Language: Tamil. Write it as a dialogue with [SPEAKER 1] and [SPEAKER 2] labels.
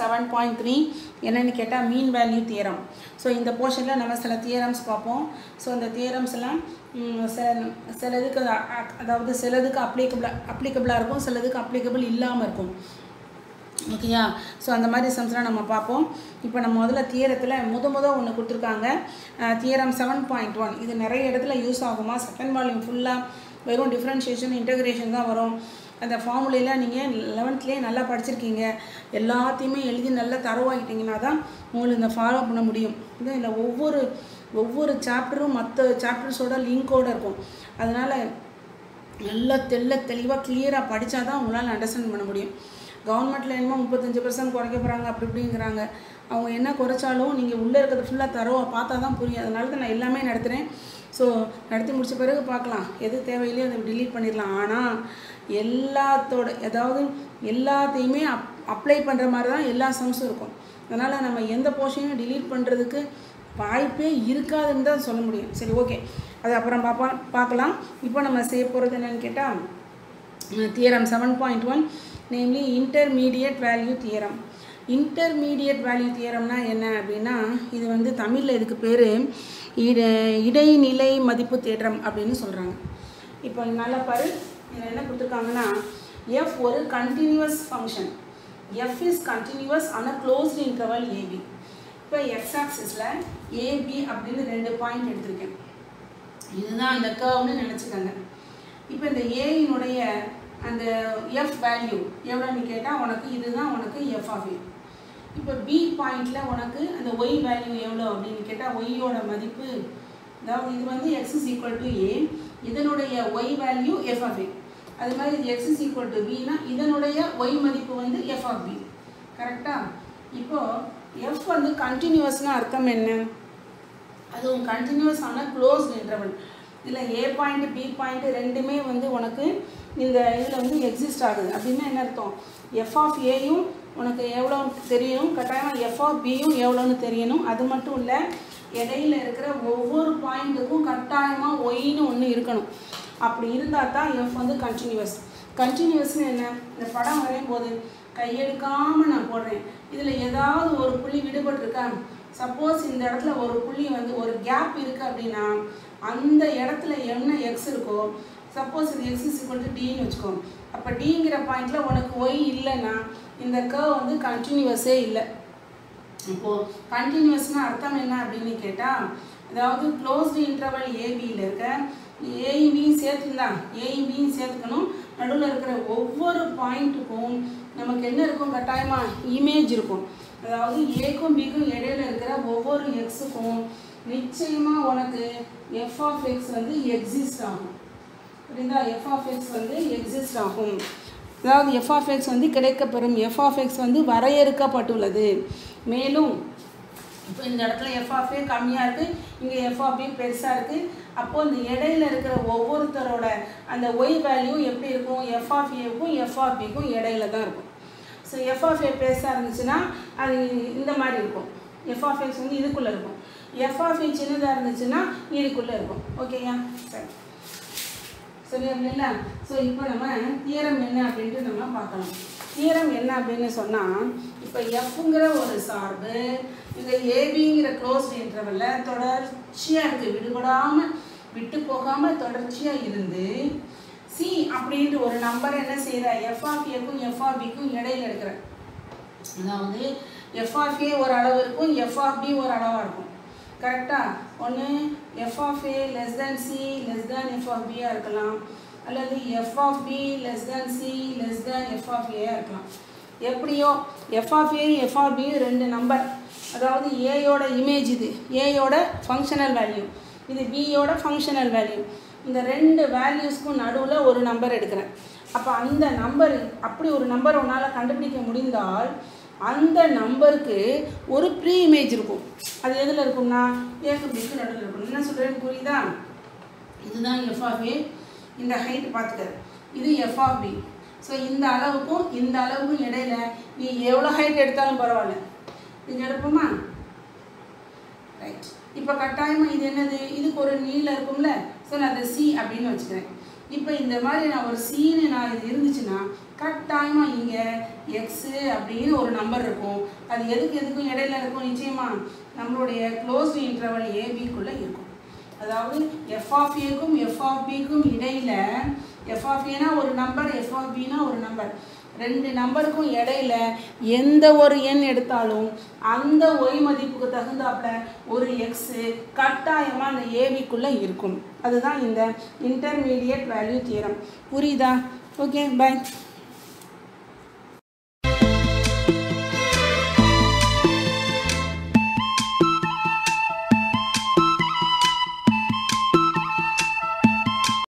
[SPEAKER 1] செவன் பாயிண்ட் த்ரீ என்னென்னு கேட்டால் மீன் வேல்யூ தியரம் ஸோ இந்த போர்ஷனில் நம்ம சில தியரம்ஸ் பார்ப்போம் ஸோ அந்த தியரம்ஸ் எல்லாம் ம், சில சிலதுக்கு அ- அ- அதாவது சிலதுக்கு அப்ளிகபிளாக அப்ளிகபிளாக இருக்கும் சிலதுக்கு அப்ளிகபிள் இல்லாமல் இருக்கும் ஓகேயா ஸோ அந்த மாதிரி சம்ஸ்லாம் நம்ம பார்ப்போம் இப்போ நம்ம முதல்ல தியரத்தில் முத முத ஒன்று கொடுத்துருக்காங்க தியரம் செவன் பாயிண்ட் ஒன் இது நிறைய இடத்துல யூஸ் ஆகுமா செகண்ட் வால்யூம் ஃபுல்லாக வெறும் டிஃப்ரென்ஷியேஷன் இன்டகிரேஷன் தான் வரும் அந்த ஃபார்முலையில் நீங்கள் லெவன்த்லேயே நல்லா படிச்சிருக்கீங்க எல்லாத்தையுமே எழுதி நல்லா தரவாகிட்டீங்கன்னா தான் உங்களுக்கு இந்த ஃபாலோ பண்ண முடியும் இது இல்லை ஒவ்வொரு ஒவ்வொரு சாப்டரும் மற்ற சாப்டர்ஸோட லிங்கோடு இருக்கும் அதனால் நல்லா தெள்ள தெளிவாக கிளியராக படித்தா தான் உங்களால் அண்டர்ஸ்டாண்ட் பண்ண முடியும் கவர்மெண்ட்டில் என்னமோ முப்பத்தஞ்சு பர்சன்ட் குறைக்க போகிறாங்க அப்படி இப்படிங்கிறாங்க அவங்க என்ன குறைச்சாலும் நீங்கள் உள்ளே இருக்கிறது ஃபுல்லாக தரோவா பார்த்தா தான் புரியும் அதனால தான் நான் எல்லாமே நடத்துகிறேன் ஸோ நடத்தி முடிச்ச பிறகு பார்க்கலாம் எது தேவையில்லையோ அதை delete பண்ணிடலாம் ஆனால் எல்லாத்தோட அதாவது எல்லாத்தையுமே அப் அப்ளை பண்ணுற மாதிரி தான் எல்லா சம்ஸும் இருக்கும் அதனால் நம்ம எந்த போர்ஷனையும் delete பண்ணுறதுக்கு வாய்ப்பே இருக்காதுன்னு தான் சொல்ல முடியும் சரி ஓகே அது அப்புறம் பார்ப்பா பார்க்கலாம் இப்போ நம்ம செய்ய போகிறது என்னன்னு கேட்டால் theorem seven point one namely intermediate value theorem intermediate value தியரம்னா என்ன அப்படின்னா இது வந்து தமிழில் இதுக்கு பேர் இட இடைநிலை மதிப்பு தேற்றம் அப்படின்னு சொல்கிறாங்க இப்போ நல்லா பாரு இதில் என்ன கொடுத்துருக்காங்கன்னா எஃப் ஒரு continuous function F is continuous ஆனால் க்ளோஸ்டு இன்டர்வல் ஏபி இப்போ எக்ஸ் ஆக்சிஸில் ஏபி அப்படின்னு ரெண்டு பாயிண்ட் எடுத்திருக்கேன் இதுதான் அந்த கர்வ்னு நினச்சிக்கோங்க இப்போ இந்த ஏயினுடைய அந்த எஃப் வேல்யூ எவ்வளோன்னு கேட்டால் உனக்கு இதுதான் உனக்கு எஃப் ஆஃப் ஏ இப்போ பி பாயிண்டில் உனக்கு அந்த ஒய் வேல்யூ எவ்வளோ அப்படின்னு கேட்டால் ஒய்யோட மதிப்பு அதாவது இது வந்து X is equal to A இதனுடைய Y value F of A அது மாதிரி இது எக்ஸ் இஸ் ஈக்குவல் டு பினா இதனுடைய ஒய் மதிப்பு வந்து எஃப் ஆஃப் பி கரெக்டாக இப்போது எஃப் வந்து கண்டினியூவஸ்னு அர்த்தம் என்ன அதுவும் கண்டினியூஸ் ஆன க்ளோஸ்ட் இன்டர்வல் இதில் ஏ பாயிண்ட் பி பாயிண்ட் ரெண்டுமே வந்து உனக்கு இந்த இதில் வந்து எக்ஸிஸ்ட் ஆகுது அப்படின்னா என்ன அர்த்தம் எஃப் ஆஃப் ஏயும் உனக்கு எவ்வளோ தெரியணும் கட்டாயமாக எஃப் ஆஃப் பியும் எவ்வளோன்னு தெரியணும் அது மட்டும் இல்லை இடையில இருக்கிற ஒவ்வொரு பாயிண்ட்டுக்கும் கட்டாயமாக ஒய்னு ஒன்று இருக்கணும் அப்படி இருந்தால் தான் எஃப் வந்து கண்டினியூவஸ் கண்டினியூவஸ்னு என்ன இந்த படம் வரையும் போது கையெடுக்காமல் நான் போடுறேன் இதில் ஏதாவது ஒரு புள்ளி விடுபட்டிருக்கா சப்போஸ் இந்த இடத்துல ஒரு புள்ளி வந்து ஒரு கேப் இருக்குது அப்படின்னா அந்த இடத்துல என்ன எக்ஸ் இருக்கோ சப்போஸ் இது எக்ஸ் இஸ் ஈக்குவல் டு டின்னு வச்சுக்கோ அப்போ டிங்கிற பாயிண்டில் உனக்கு ஒய் இல்லைன்னா இந்த கர்வ் வந்து கண்டினியூவஸே இல்லை இப்போது கண்டினியூஸ்னா அர்த்தம் என்ன அப்படின்னு கேட்டால் அதாவது க்ளோஸ்டு இன்டர்வல் ஏபியில் இருக்க ஏஇபியும் சேர்த்துருந்தா ஏஇபியும் சேர்த்துக்கணும் நடுவில் இருக்கிற ஒவ்வொரு பாயிண்ட்டுக்கும் நமக்கு என்ன இருக்கும் கட்டாயமாக இமேஜ் இருக்கும் அதாவது ஏக்கும் பிக்கும் இடையில இருக்கிற ஒவ்வொரு எக்ஸுக்கும் நிச்சயமாக உனக்கு எஃப் ஆஃப் எக்ஸ் வந்து எக்ஸிஸ்ட் ஆகும் புரியுதா எஃப் ஆஃப் எக்ஸ் வந்து எக்ஸிஸ்ட் ஆகும் அதாவது எஃப் ஆஃப் எக்ஸ் வந்து கிடைக்கப்பெறும் எஃப் ஆஃப் எக்ஸ் வந்து வரையறுக்கப்பட்டுள்ளது மேலும் இப்போ இந்த இடத்துல எஃப் ஆஃப் ஏ கம்மியாக இருக்குது இங்கே எஃப் ஆஃப் பி பெருசாக இருக்குது அப்போது இந்த இடையில இருக்கிற ஒவ்வொருத்தரோட அந்த ஒய் வேல்யூ எப்படி இருக்கும் எஃப் ஆஃப் ஏவுக்கும் எஃப் ஆஃப் பிக்கும் இடையில தான் இருக்கும் ஸோ எஃப் ஆஃப் ஏ பெருசாக இருந்துச்சுன்னா அது இந்த மாதிரி இருக்கும் எஃப் ஆஃப் எக்ஸ் வந்து இதுக்குள்ளே இருக்கும் எஃப் ஆஃப் ஏ சின்னதாக இருந்துச்சுன்னா இதுக்குள்ளே இருக்கும் ஓகேயா சரி சரியா ஸோ இப்போ நம்ம தியரம் என்ன அப்படின்ட்டு நம்ம பார்க்கலாம் தியரம் என்ன அப்படின்னு சொன்னால் இப்போ எஃப்ங்கிற ஒரு சார்பு இந்த ஏபிங்கிற க்ளோஸ் இன்டர்வலில் தொடர்ச்சியாக இருக்குது விடுபடாமல் விட்டு போகாமல் தொடர்ச்சியாக இருந்து சி அப்படின்ட்டு ஒரு நம்பர் என்ன செய்கிற எஃப் ஆஃப் ஏக்கும் எஃப் ஆஃப் பிக்கும் இடையில எடுக்கிற அதாவது எஃப் ஆஃப் ஏ ஒரு அளவு இருக்கும் எஃப் ஆஃப் பி ஒரு அளவாக இருக்கும் கரெக்டாக ஒன்று F of A less than C less than F of பியாக இருக்கலாம் அல்லது F of B less than C less than F of ஏயாக இருக்கலாம் எப்படியோ F of A F of B ரெண்டு நம்பர் அதாவது ஏயோட இமேஜ் இது ஏயோட ஃபங்க்ஷனல் வேல்யூ இது பியோட ஃபங்க்ஷனல் வேல்யூ இந்த ரெண்டு வேல்யூஸ்க்கும் நடுவில் ஒரு நம்பர் எடுக்கிறேன் அப்போ அந்த நம்பர் அப்படி ஒரு நம்பர் உன்னால் கண்டுபிடிக்க முடிந்தால் அந்த நம்பருக்கு ஒரு ப்ரீ இமேஜ் இருக்கும் அது எதில் இருக்கும்னா ஏக்கு பிக்கு நடுவில் இருக்கும் என்ன சொல்கிறேன்னு புரியுதா இதுதான் எஃப் ஆஃப் ஏ இந்த ஹைட் பார்த்துக்க இது எஃப் ஆஃப் பி ஸோ இந்த அளவுக்கும் இந்த அளவுக்கும் இடையில நீ எவ்வளோ ஹைட் எடுத்தாலும் பரவாயில்ல இது எடுப்போமா ரைட் இப்போ கட்டாயமாக இது என்னது இதுக்கு ஒரு நீளம் இருக்கும்ல ஸோ நான் அதை சி அப்படின்னு வச்சுக்கிறேன் இப்போ இந்த மாதிரி நான் ஒரு சீனு நான் இது இருந்துச்சுன்னா கட்டாயமாக இங்கே எக்ஸு அப்படின்னு ஒரு நம்பர் இருக்கும் அது எதுக்கு எதுக்கும் இடையில இருக்கும் நிச்சயமா நம்மளுடைய க்ளோஸ்டு இன்டர்வல் ஏபிக்குள்ளே இருக்கும் அதாவது எஃப் ஆஃப் ஏக்கும் எஃப் ஆஃப் பிக்கும் இடையில எஃப் ஆஃப் ஏனா ஒரு நம்பர் எஃப் ஆஃப் பினா ஒரு நம்பர் ரெண்டு நம்பருக்கும் இடையில எந்த ஒரு எண் எடுத்தாலும் அந்த ஒய் மதிப்புக்கு தகுந்தாப்புல ஒரு எக்ஸு கட்டாயமாக அந்த ஏபிக்குள்ளே இருக்கும் அதுதான் இந்த இன்டர்மீடியட் வேல்யூ தியரம் புரியுதா ஓகே பை